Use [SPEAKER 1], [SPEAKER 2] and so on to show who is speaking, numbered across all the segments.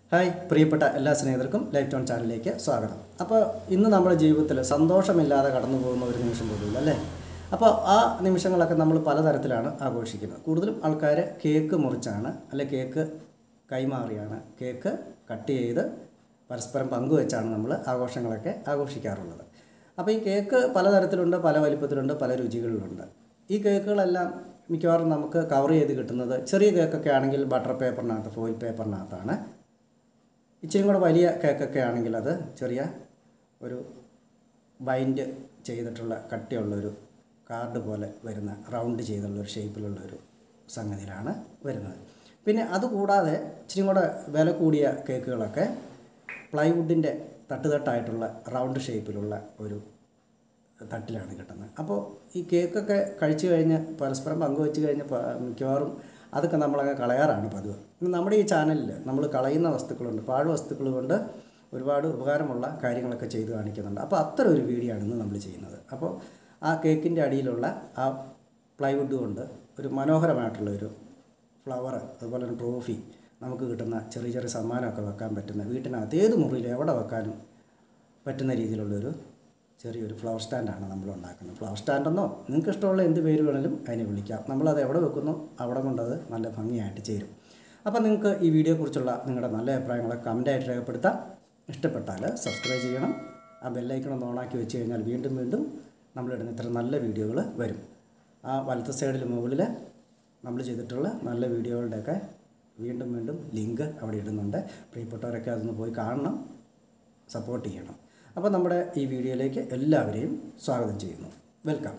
[SPEAKER 1] hi പ്രിയപ്പെട്ട എല്ലാ സ്നേഹിതർക്കും life tone ചാനലിലേക്ക് സ്വാഗതം അപ്പോൾ ഇന്ന് നമ്മുടെ ജീവിതത്തിൽ സന്തോഷമില്ലാതെ കടന്നു പോകുന്ന ഒരു നിമിഷം പോലും അല്ലേ അപ്പോൾ ആ നിമിഷങ്ങളൊക്കെ നമ്മൾ പലതരത്തിലാണ് ആഘോഷിക്കുന്നത് കൂടുതലും ആൾക്കാർ കേക്ക് മുറിച്ചാണ് അല്ലെ കേക്ക് കൈമാറിയാണ് കേക്ക് കട്ട് ചെയ്ത് പരസ്പരം പങ്കുവെച്ചാണ് നമ്മൾ ആഘോഷങ്ങളൊക്കെ ആഘോഷിക്കാറുള്ളത് അപ്പോൾ ഈ കേക്ക് പലതരത്തിലുണ്ട് പല വലിപ്പത്തിലുണ്ട് പല രുചികളിലുണ്ട് ഈ കേക്കുകളെല്ലാം മിക്കവാറും നമുക്ക് കവർ ചെയ്ത് കിട്ടുന്നത് ചെറിയ കേക്കൊക്കെ ആണെങ്കിൽ ബട്ടർ പേപ്പറിനകത്ത് ഫോയിൽ പേപ്പറിനകത്താണ് ഇച്ചിരി കൂടെ വലിയ കേക്കൊക്കെ ആണെങ്കിൽ അത് ചെറിയ ഒരു ബൈൻഡ് ചെയ്തിട്ടുള്ള കട്ടിയുള്ളൊരു കാർഡ് പോലെ വരുന്ന റൗണ്ട് ചെയ്തുള്ള ഒരു ഷേപ്പിലുള്ള ഒരു സംഗതിയിലാണ് വരുന്നത് പിന്നെ അതുകൂടാതെ ഇച്ചിരി കൂടെ വില കൂടിയ കേക്കുകളൊക്കെ പ്ലൈവുഡിൻ്റെ തട്ടുതട്ടായിട്ടുള്ള റൗണ്ട് ഷേപ്പിലുള്ള ഒരു തട്ടിലാണ് കിട്ടുന്നത് അപ്പോൾ ഈ കേക്കൊക്കെ കഴിച്ചു കഴിഞ്ഞ് പരസ്പരം പങ്കുവെച്ച് കഴിഞ്ഞ് പ- മിക്കവാറും അതൊക്കെ നമ്മളങ്ങ് കളയാറാണ് പതിവ് ഇന്ന് നമ്മുടെ ഈ ചാനലിൽ നമ്മൾ കളയുന്ന വസ്തുക്കളുണ്ട് പാഴ് വസ്തുക്കൾ കൊണ്ട് ഒരുപാട് ഉപകാരമുള്ള കാര്യങ്ങളൊക്കെ ചെയ്ത് കാണിക്കുന്നുണ്ട് അപ്പോൾ അത്തരം ഒരു വീഡിയോ ആണ് ഇന്ന് നമ്മൾ ചെയ്യുന്നത് അപ്പോൾ ആ കേക്കിൻ്റെ അടിയിലുള്ള ആ പ്ലൈവുഡ് കൊണ്ട് ഒരു മനോഹരമായിട്ടുള്ള ഒരു ഫ്ലവർ അതുപോലെ തന്നെ ട്രോഫി നമുക്ക് കിട്ടുന്ന ചെറിയ ചെറിയ സമ്മാനമൊക്കെ വെക്കാൻ പറ്റുന്ന വീട്ടിനകത്ത് ഏത് മുറിയിൽ എവിടെ വെക്കാനും പറ്റുന്ന രീതിയിലുള്ളൊരു ചെറിയൊരു ഫ്ലവർ സ്റ്റാൻഡാണ് നമ്മൾ ഉണ്ടാക്കുന്നത് ഫ്ലവർ സ്റ്റാൻഡെന്നോ നിങ്ങൾക്ക് ഇഷ്ടമുള്ള എന്ത് പേര് വേണമെങ്കിലും അതിനെ വിളിക്കാം നമ്മളത് എവിടെ വെക്കുന്നു അവിടെ കൊണ്ടത് നല്ല ഭംഗിയായിട്ട് ചേരും അപ്പോൾ നിങ്ങൾക്ക് ഈ വീഡിയോയെക്കുറിച്ചുള്ള നിങ്ങളുടെ നല്ല അഭിപ്രായങ്ങളൊക്കെ കമൻറ്റായിട്ട് രേഖപ്പെടുത്താം ഇഷ്ടപ്പെട്ടാൽ സബ്സ്ക്രൈബ് ചെയ്യണം ആ ബെല്ലൈക്കൺ ഒന്ന് ഓണാക്കി വെച്ച് കഴിഞ്ഞാൽ വീണ്ടും വീണ്ടും നമ്മളിടുന്ന ഇത്ര നല്ല വീഡിയോകൾ വരും ആ വലത്തെ സൈഡിൽ മുകളിൽ നമ്മൾ ചെയ്തിട്ടുള്ള നല്ല വീഡിയോകളുടെയൊക്കെ വീണ്ടും വീണ്ടും ലിങ്ക് അവിടെ ഇടുന്നുണ്ട് പ്രിയപ്പെട്ടവരൊക്കെ അതൊന്ന് പോയി കാണണം സപ്പോർട്ട് ചെയ്യണം അപ്പോൾ നമ്മുടെ ഈ വീഡിയോയിലേക്ക് എല്ലാവരെയും സ്വാഗതം ചെയ്യുന്നു വെൽക്കം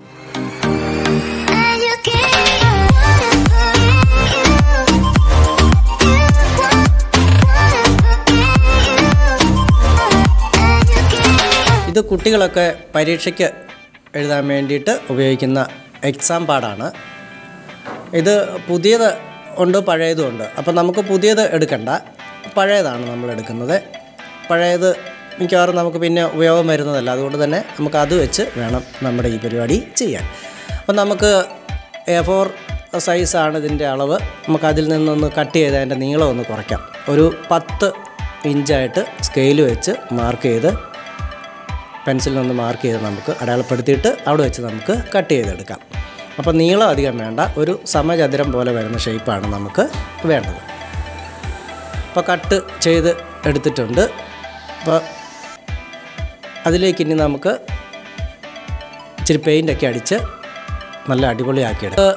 [SPEAKER 1] ഇത് കുട്ടികളൊക്കെ പരീക്ഷയ്ക്ക് എഴുതാൻ വേണ്ടിയിട്ട് ഉപയോഗിക്കുന്ന എക്സാം പാഡാണ് ഇത് പുതിയത് ഉണ്ട് പഴയതും ഉണ്ട് അപ്പോൾ നമുക്ക് പുതിയത് എടുക്കണ്ട പഴയതാണ് നമ്മൾ എടുക്കുന്നത് പഴയത് മിക്കവാറും നമുക്ക് പിന്നെ ഉപയോഗം വരുന്നതല്ല അതുകൊണ്ട് തന്നെ നമുക്ക് അത് വെച്ച് വേണം നമ്മുടെ ഈ പരിപാടി ചെയ്യാൻ അപ്പം നമുക്ക് എ ഫോർ സൈസാണ് ഇതിൻ്റെ അളവ് നമുക്ക് അതിൽ നിന്നൊന്ന് കട്ട് ചെയ്ത് അതിൻ്റെ നീളം ഒന്ന് കുറയ്ക്കാം ഒരു പത്ത് ഇഞ്ചായിട്ട് സ്കെയിൽ വെച്ച് മാർക്ക് ചെയ്ത് പെൻസിലിനൊന്ന് മാർക്ക് ചെയ്ത് നമുക്ക് അടയാളപ്പെടുത്തിയിട്ട് അവിടെ വെച്ച് നമുക്ക് കട്ട് ചെയ്തെടുക്കാം അപ്പോൾ നീളം അധികം വേണ്ട ഒരു സമചതുരം പോലെ വരുന്ന ഷേപ്പാണ് നമുക്ക് വേണ്ടത് അപ്പോൾ കട്ട് ചെയ്ത് എടുത്തിട്ടുണ്ട് അപ്പോൾ അതിലേക്ക് ഇനി നമുക്ക് ഇച്ചിരി പെയിൻ്റൊക്കെ അടിച്ച് നല്ല അടിപൊളിയാക്കിയെടുക്കും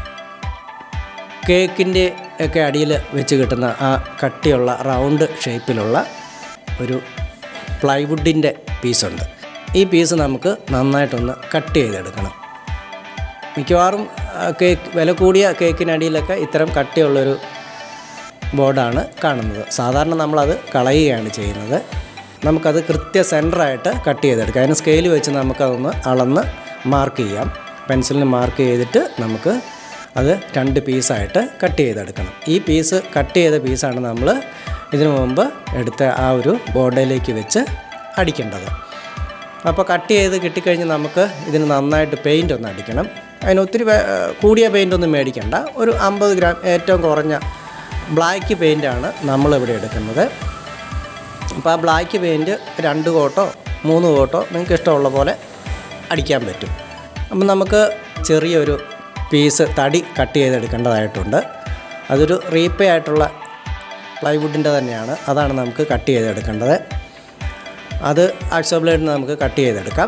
[SPEAKER 1] കേക്കിൻ്റെ ഒക്കെ അടിയിൽ വെച്ച് കിട്ടുന്ന ആ കട്ടിയുള്ള റൗണ്ട് ഷേപ്പിലുള്ള ഒരു പ്ലൈവുഡിൻ്റെ പീസുണ്ട് ഈ പീസ് നമുക്ക് നന്നായിട്ടൊന്ന് കട്ട് ചെയ്തെടുക്കണം മിക്കവാറും ആ, കേക്ക് വില കൂടിയ കേക്കിനടിയിലൊക്കെ ഇത്തരം കട്ടിയുള്ളൊരു ബോർഡാണ് കാണുന്നത് സാധാരണ നമ്മളത് കളയുകയാണ് ചെയ്യുന്നത് നമുക്കത് കൃത്യ സെൻറ്ററായിട്ട് കട്ട് ചെയ്തെടുക്കാം അതിന് സ്കെയിൽ വെച്ച് നമുക്കതൊന്ന് അളന്ന് മാർക്ക് ചെയ്യാം പെൻസിലിന് മാർക്ക് ചെയ്തിട്ട് നമുക്ക് അത് രണ്ട് പീസായിട്ട് കട്ട് ചെയ്തെടുക്കണം ഈ പീസ് കട്ട് ചെയ്ത പീസാണ് നമ്മൾ ഇതിനു മുമ്പ് എടുത്ത ആ ഒരു ബോർഡിലേക്ക് വെച്ച് അടിക്കേണ്ടത് അപ്പോൾ കട്ട് ചെയ്ത് കിട്ടിക്കഴിഞ്ഞ് നമുക്ക് ഇതിന് നന്നായിട്ട് പെയിൻ്റ് ഒന്ന് അടിക്കണം അതിന് ഒത്തിരി വേ- കൂടിയ പെയിൻ്റ് ഒന്നും മേടിക്കണ്ട ഒരു അമ്പത് ഗ്രാം ഏറ്റവും കുറഞ്ഞ ബ്ലാക്ക് പെയിൻ്റാണ് നമ്മളിവിടെ എടുക്കുന്നത് അപ്പോൾ ആ ബ്ലാക്ക് പെയിൻറ്റ് രണ്ട് കോട്ടോ മൂന്ന് കോട്ടോ നിങ്ങൾക്ക് ഇഷ്ടമുള്ള പോലെ അടിക്കാൻ പറ്റും അപ്പം നമുക്ക് ചെറിയൊരു പീസ് തടി കട്ട് ചെയ്തെടുക്കേണ്ടതായിട്ടുണ്ട് അതൊരു റീപ്പേ ആയിട്ടുള്ള പ്ലൈവുഡിൻ്റെ തന്നെയാണ് അതാണ് നമുക്ക് കട്ട് ചെയ്തെടുക്കേണ്ടത് അത് ആക്സോ ബ്ലേഡിന് നമുക്ക് കട്ട് ചെയ്തെടുക്കാം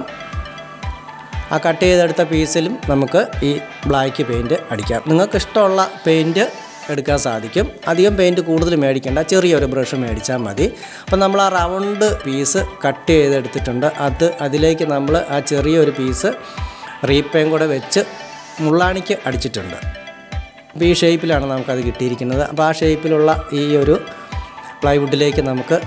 [SPEAKER 1] ആ കട്ട് ചെയ്തെടുത്ത പീസിലും നമുക്ക് ഈ ബ്ലാക്ക് പെയിൻറ്റ് അടിക്കാം നിങ്ങൾക്ക് ഇഷ്ടമുള്ള പെയിൻറ്റ് എടുക്കാൻ സാധിക്കും അധികം പെയിൻറ്റ് കൂടുതൽ മേടിക്കേണ്ട ചെറിയൊരു ബ്രഷ് മേടിച്ചാൽ മതി അപ്പം നമ്മൾ ആ റൗണ്ട് പീസ് കട്ട് ചെയ്തെടുത്തിട്ടുണ്ട് അത് അതിലേക്ക് നമ്മൾ ആ ചെറിയൊരു പീസ് റീപ്പയും കൂടെ വെച്ച് മുള്ളാണിക്ക് അടിച്ചിട്ടുണ്ട് അപ്പോൾ ഈ ഷേപ്പിലാണ് നമുക്കത് കിട്ടിയിരിക്കുന്നത് അപ്പോൾ ആ ഷേപ്പിലുള്ള ഈ ഒരു പ്ലൈവുഡിലേക്ക് നമുക്ക്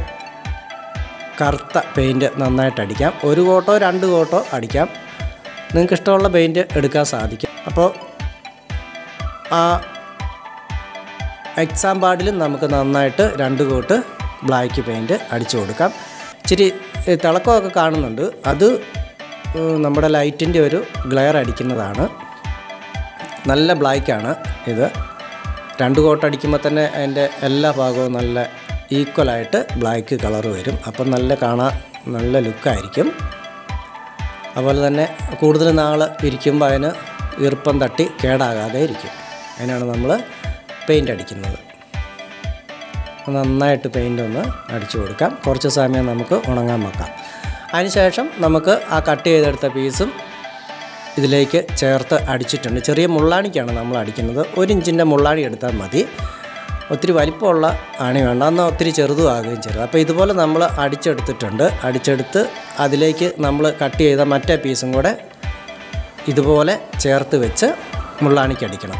[SPEAKER 1] കറുത്ത പെയിൻറ്റ് നന്നായിട്ട് അടിക്കാം ഒരു കോട്ടോ രണ്ട് കോട്ടോ അടിക്കാം നിങ്ങൾക്ക് ഇഷ്ടമുള്ള പെയിൻറ്റ് എടുക്കാൻ സാധിക്കും അപ്പോൾ ആ എക്സാം പാഡിലും നമുക്ക് നന്നായിട്ട് രണ്ട് കോട്ട് ബ്ലാക്ക് പെയിൻറ്റ് അടിച്ചു കൊടുക്കാം ഇച്ചിരി ഏ, തിളക്കമൊക്കെ കാണുന്നുണ്ട് അത് ഏ, നമ്മുടെ ലൈറ്റിൻ്റെ ഒരു ഗ്ലെയർ അടിക്കുന്നതാണ് നല്ല ബ്ലാക്കാണ് ഇത് രണ്ട് കോട്ട് അടിക്കുമ്പോൾ തന്നെ അതിൻ്റെ എല്ലാ ഭാഗവും നല്ല ഈക്വലായിട്ട് ബ്ലാക്ക് കളർ വരും അപ്പം നല്ല കാണാൻ നല്ല ലുക്കായിരിക്കും അതുപോലെ തന്നെ കൂടുതൽ നാൾ ഇരിക്കുമ്പോൾ അതിന് ഈർപ്പം തട്ടി കേടാകാതെ ഇരിക്കും അതിനാണ് നമ്മൾ പെയിൻ്റ് അടിക്കുന്നത് നന്നായിട്ട് പെയിൻ്റ് ഒന്ന് അടിച്ചു കൊടുക്കാം കുറച്ച് സമയം നമുക്ക് ഉണങ്ങാൻ വെക്കാം അതിനുശേഷം നമുക്ക് ആ കട്ട് ചെയ്തെടുത്ത പീസും ഇതിലേക്ക് ചേർത്ത് അടിച്ചിട്ടുണ്ട് ചെറിയ മുള്ളാണിക്കാണ് നമ്മൾ അടിക്കുന്നത് ഒരു ഇഞ്ചിൻ്റെ മുള്ളാണി എടുത്താൽ മതി ഒത്തിരി വലിപ്പമുള്ള ആണി വേണ്ട എന്നാൽ ഒത്തിരി ചെറുതുമാകുകയും ചെയ്യും അപ്പോൾ ഇതുപോലെ നമ്മൾ അടിച്ചെടുത്തിട്ടുണ്ട് അടിച്ചെടുത്ത് അതിലേക്ക് നമ്മൾ കട്ട് ചെയ്ത മറ്റേ പീസും കൂടെ ഇതുപോലെ ചേർത്ത് വെച്ച് മുള്ളാണിക്ക് അടിക്കണം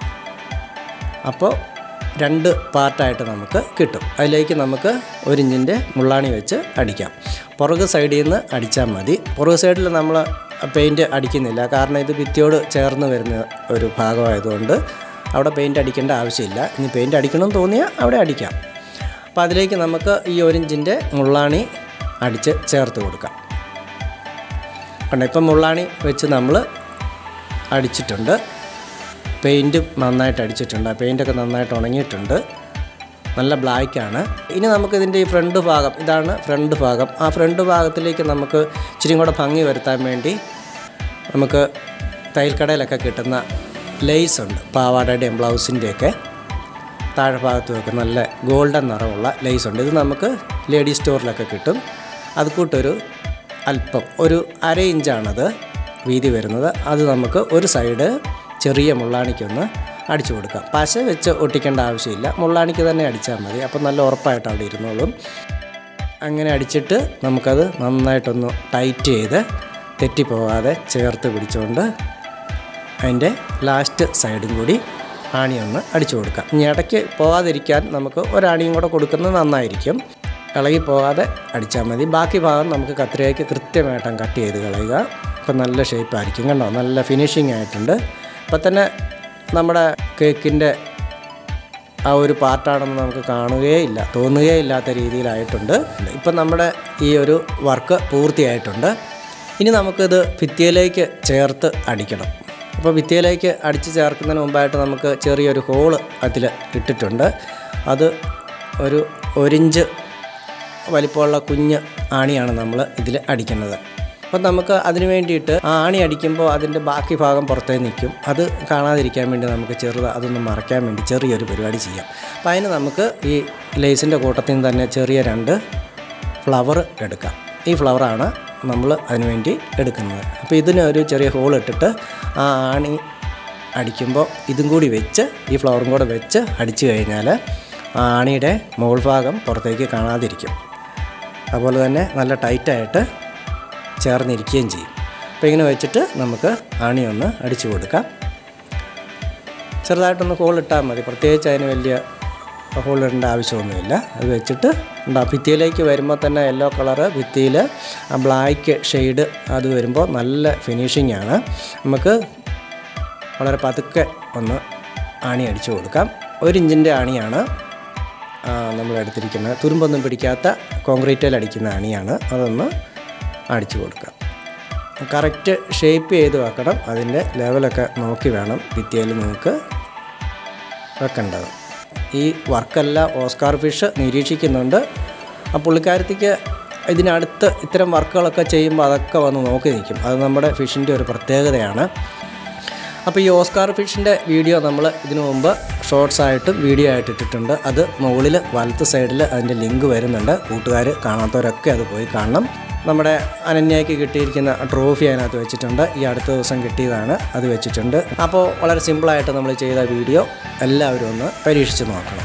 [SPEAKER 1] അപ്പോൾ രണ്ട് പാർട്ടായിട്ട് നമുക്ക് കിട്ടും അതിലേക്ക് നമുക്ക് ഒരു ഇഞ്ചിൻ്റെ മുള്ളാണി വെച്ച് അടിക്കാം പുറക് സൈഡിൽ നിന്ന് അടിച്ചാൽ മതി പുറക് സൈഡിൽ നമ്മൾ പെയിൻറ്റ് അടിക്കുന്നില്ല കാരണം ഇത് ഭിത്തിയോട് ചേർന്ന് വരുന്ന ഒരു ഭാഗമായതുകൊണ്ട് അവിടെ പെയിൻറ്റ് അടിക്കേണ്ട ആവശ്യമില്ല ഇനി പെയിൻറ്റ് അടിക്കണമെന്ന് തോന്നിയാൽ അവിടെ അടിക്കാം അപ്പോൾ അതിലേക്ക് നമുക്ക് ഈ ഒരു ഇഞ്ചിൻ്റെ മുള്ളാണി അടിച്ച് ചേർത്ത് കൊടുക്കാം കണ്ടോ ഇപ്പം മുള്ളാണി വെച്ച് നമ്മൾ അടിച്ചിട്ടുണ്ട് പെയിൻറ്റും നന്നായിട്ട് അടിച്ചിട്ടുണ്ട് ആ പെയിൻറ്റൊക്കെ നന്നായിട്ട് ഉണങ്ങിയിട്ടുണ്ട് നല്ല ബ്ലാക്കാണ് ഇനി നമുക്കിതിൻ്റെ ഈ ഫ്രണ്ട് ഭാഗം ഇതാണ് ഫ്രണ്ട് ഭാഗം ആ ഫ്രണ്ട് ഭാഗത്തിലേക്ക് നമുക്ക് ഇച്ചിരി കൂടെ ഭംഗി വരുത്താൻ വേണ്ടി നമുക്ക് തയ്യൽക്കടയിലൊക്കെ കിട്ടുന്ന ലേസ് ഉണ്ട് പാവാടയുടെയും ബ്ലൗസിൻ്റെയൊക്കെ താഴെ ഭാഗത്ത് വെക്കും നല്ല ഗോൾഡൻ നിറമുള്ള ലേസ് ഉണ്ട് ഇത് നമുക്ക് ലേഡി സ്റ്റോറിലൊക്കെ കിട്ടും അത് കൂട്ടൊരു അല്പം ഒരു അര ഇഞ്ചാണത് വീതി വരുന്നത് അത് നമുക്ക് ഒരു സൈഡ് ചെറിയ മുള്ളാണിക്കൊന്ന് അടിച്ചു കൊടുക്കാം പശ വെച്ച് ഒട്ടിക്കേണ്ട ആവശ്യമില്ല മുള്ളാണിക്ക് തന്നെ അടിച്ചാൽ മതി അപ്പം നല്ല ഉറപ്പായിട്ട് അവിടെ ഇരുന്നോളും അങ്ങനെ അടിച്ചിട്ട് നമുക്കത് നന്നായിട്ടൊന്ന് ടൈറ്റ് ചെയ്ത് തെറ്റിപ്പോകാതെ ചേർത്ത് പിടിച്ചുകൊണ്ട് അതിൻ്റെ ലാസ്റ്റ് സൈഡും കൂടി ആണി ഒന്ന് അടിച്ചു കൊടുക്കാം ഇനി ഇടയ്ക്ക് പോകാതിരിക്കാൻ നമുക്ക് ഒരാണിയും കൂടെ കൊടുക്കുന്നത് നന്നായിരിക്കും ഇളകി പോകാതെ അടിച്ചാൽ മതി ബാക്കി ഭാഗം നമുക്ക് കത്രികയ്ക്ക് കൃത്യമായിട്ടും കട്ട് ചെയ്ത് കളയുക ഇപ്പം നല്ല ഷേപ്പായിരിക്കും കണ്ടോ നല്ല ഫിനിഷിംഗ് ആയിട്ടുണ്ട് ഇപ്പം തന്നെ നമ്മുടെ കേക്കിൻ്റെ ആ ഒരു പാർട്ടാണെന്ന് നമുക്ക് കാണുകയില്ല തോന്നുകയേ ഇല്ലാത്ത രീതിയിലായിട്ടുണ്ട് ഇപ്പം നമ്മുടെ ഈ ഒരു വർക്ക് പൂർത്തിയായിട്ടുണ്ട് ഇനി നമുക്കിത് ഭിത്തിയിലേക്ക് ചേർത്ത് അടിക്കണം അപ്പോൾ ഭിത്തിയിലേക്ക് അടിച്ച് ചേർക്കുന്നതിന് മുമ്പായിട്ട് നമുക്ക് ചെറിയൊരു ഹോള് അതിൽ ഇട്ടിട്ടുണ്ട് അത് ഒരു ഒരിഞ്ച് വലിപ്പമുള്ള കുഞ്ഞ് ആണിയാണ് നമ്മൾ ഇതിൽ അടിക്കുന്നത് അപ്പം നമുക്ക് അതിന് വേണ്ടിയിട്ട് ആ ആണി അടിക്കുമ്പോൾ അതിൻ്റെ ബാക്കി ഭാഗം പുറത്തേ നിൽക്കും അത് കാണാതിരിക്കാൻ വേണ്ടി നമുക്ക് ചെറുത് അതൊന്ന് മറയ്ക്കാൻ വേണ്ടി ചെറിയൊരു പരിപാടി ചെയ്യാം അപ്പം അതിന് നമുക്ക് ഈ ലേസിൻ്റെ കൂട്ടത്തിൽ നിന്ന് തന്നെ ചെറിയ രണ്ട് ഫ്ലവർ എടുക്കാം ഈ ഫ്ലവറാണ് നമ്മൾ അതിന് വേണ്ടി എടുക്കുന്നത് അപ്പോൾ ഇതിന് ഒരു ചെറിയ ഹോൾ ഇട്ടിട്ട് ആ ആണി അടിക്കുമ്പോൾ ഇതും കൂടി വെച്ച് ഈ ഫ്ലവറും കൂടെ വെച്ച് അടിച്ചു കഴിഞ്ഞാൽ ആ ആണിയുടെ മുകൾ ഭാഗം പുറത്തേക്ക് കാണാതിരിക്കും അതുപോലെ തന്നെ നല്ല ടൈറ്റായിട്ട് ചേർന്നിരിക്കുകയും ചെയ്യും അപ്പോൾ ഇങ്ങനെ വെച്ചിട്ട് നമുക്ക് ആണി ഒന്ന് അടിച്ചു കൊടുക്കാം ചെറുതായിട്ടൊന്ന് ഹോൾ ഇട്ടാൽ മതി പ്രത്യേകിച്ച് അതിന് വലിയ ഹോൾ ഇടേണ്ട ആവശ്യമൊന്നുമില്ല അത് വെച്ചിട്ട് ഉണ്ടാ ഭിത്തിയിലേക്ക് വരുമ്പോൾ തന്നെ യെല്ലോ കളറ് ഭിത്തിയിൽ ആ ബ്ലാക്ക് ഷെയ്ഡ് അത് വരുമ്പോൾ നല്ല ഫിനിഷിംഗ് ആണ് നമുക്ക് വളരെ പതുക്കെ ഒന്ന് ആണി അടിച്ചു കൊടുക്കാം ഒരു ഇഞ്ചിൻ്റെ ആണിയാണ് ആ, നമ്മൾ എടുത്തിരിക്കുന്നത് തുരുമ്പൊന്നും പിടിക്കാത്ത കോൺക്രീറ്റിൽ അടിക്കുന്ന ആണിയാണ് അതൊന്ന് അടിച്ചു കൊടുക്കാം കറക്റ്റ് ഷേപ്പ് ചെയ്ത് വെക്കണം അതിൻ്റെ ലെവലൊക്കെ നോക്കി വേണം ഭിത്തിയിൽ നിങ്ങൾക്ക് വെക്കേണ്ടത് ഈ വർക്കെല്ലാം ഓസ്കാർ ഫിഷ് നിരീക്ഷിക്കുന്നുണ്ട് ആ പുള്ളിക്കാരത്തിക്ക് ഇതിനടുത്ത് ഇത്തരം വർക്കുകളൊക്കെ ചെയ്യുമ്പോൾ അതൊക്കെ വന്ന് നോക്കി നിൽക്കും അത് നമ്മുടെ ഫിഷിൻ്റെ ഒരു പ്രത്യേകതയാണ് അപ്പോൾ ഈ ഓസ്കാർ ഫിഷിൻ്റെ വീഡിയോ നമ്മൾ ഇതിനു മുമ്പ് ഷോർട്സ് ആയിട്ടും വീഡിയോ ആയിട്ട് ഇട്ടിട്ടുണ്ട് അത് മുകളിൽ വലത്ത് സൈഡിൽ അതിൻ്റെ ലിങ്ക് വരുന്നുണ്ട് കൂട്ടുകാർ കാണാത്തവരൊക്കെ അത് പോയി കാണണം നമ്മുടെ അനന്യയ്ക്ക് കിട്ടിയിരിക്കുന്ന ട്രോഫി അതിനകത്ത് വെച്ചിട്ടുണ്ട് ഈ അടുത്ത ദിവസം കിട്ടിയതാണ് അത് വെച്ചിട്ടുണ്ട് അപ്പോൾ വളരെ സിമ്പിളായിട്ട് നമ്മൾ ചെയ്ത വീഡിയോ എല്ലാവരും ഒന്ന് പരീക്ഷിച്ച് നോക്കണം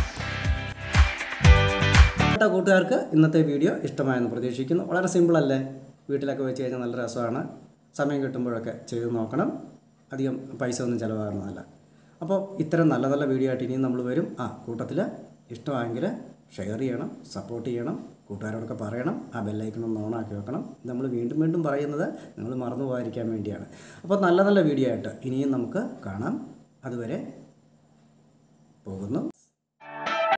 [SPEAKER 1] കേട്ട കൂട്ടുകാർക്ക് ഇന്നത്തെ വീഡിയോ ഇഷ്ടമായെന്ന് പ്രതീക്ഷിക്കുന്നു വളരെ സിമ്പിളല്ലേ വീട്ടിലൊക്കെ വെച്ച് കഴിഞ്ഞാൽ നല്ല രസമാണ് സമയം കിട്ടുമ്പോഴൊക്കെ ചെയ്ത് നോക്കണം അധികം പൈസ ഒന്നും ചിലവാകുന്നതല്ല അപ്പോൾ ഇത്തരം നല്ല നല്ല വീഡിയോ ആയിട്ട് ഇനിയും നമ്മൾ വരും ആ കൂട്ടത്തിൽ ഇഷ്ടമായെങ്കിൽ ഷെയർ ചെയ്യണം സപ്പോർട്ട് ചെയ്യണം കൂട്ടുകാരോടൊക്കെ പറയണം ആ ബെല്ലൈക്കണം ഓണാക്കി വെക്കണം ഇത് നമ്മൾ വീണ്ടും വീണ്ടും പറയുന്നത് നിങ്ങൾ മറന്നു പോകാതിരിക്കാൻ വേണ്ടിയാണ് അപ്പോൾ നല്ല നല്ല വീഡിയോ ആയിട്ട് ഇനിയും നമുക്ക് കാണാം അതുവരെ പോകുന്നു